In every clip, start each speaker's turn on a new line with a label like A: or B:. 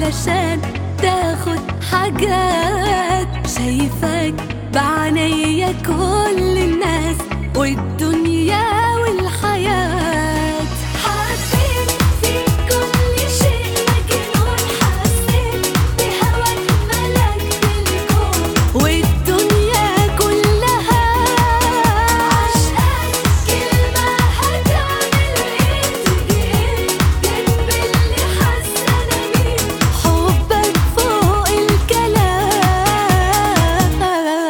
A: علشان تاخد حاجات شايفك بعناية كل الناس والدنيا والحياة حسيت في كل شيء مجنون حسيت بهواك ملكت الكون والدنيا كلها عشقك كلمة هتعمل ايه تيجي ايه جنب اللي حاسة انا بيه حبك فوق الكلام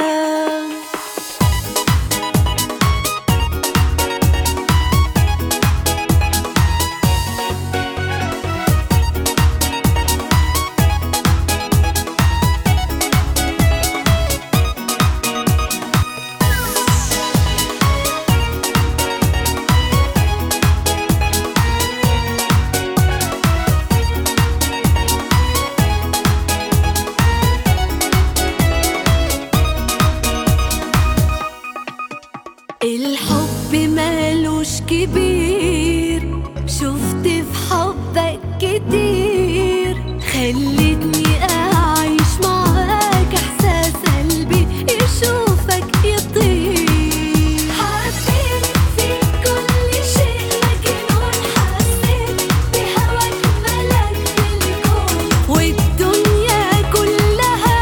A: الحب مالوش كبير شفت في حبك كتير خلتني اعيش معاك احساس قلبي يشوفك يطير حسيت في كل شيء مجنون حسيت بهواك ملكت الكون والدنيا كلها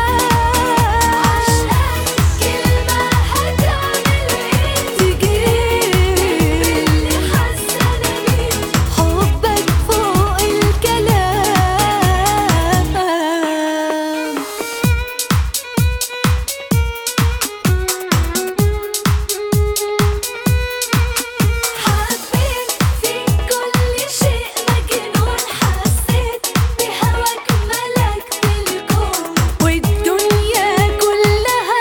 A: عشقك كلمة هتعمل ايه تيجي اللي حاسة انا بيه حبك فوق الكلام حبيت في كل شيء مجنون حسيت بهواك ملكت الكون والدنيا كلها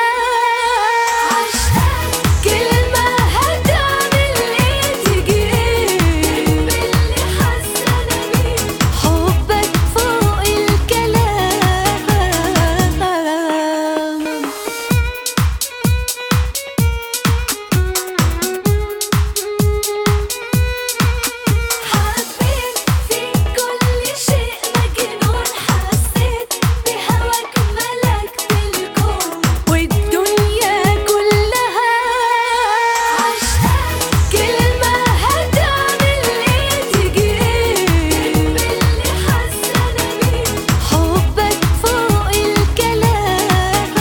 A: عشقك كلمة هتعمل ايه تيجي ايه باللي حاسة انا بيه حبك فوق الكلام حبيت في كل شيء مجنون حسيت بهواك ملكت الكون والدنيا كلها عشقك كلمة هتعمل ايه تيجي ايه باللي حاسة انا بيه حبك فوق الكلام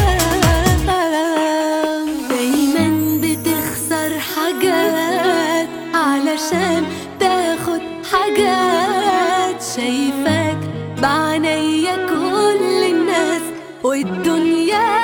A: دايما بتخسر حاجات علشان تاخد حاجات شايفاك بعناية كل الناس والدنيا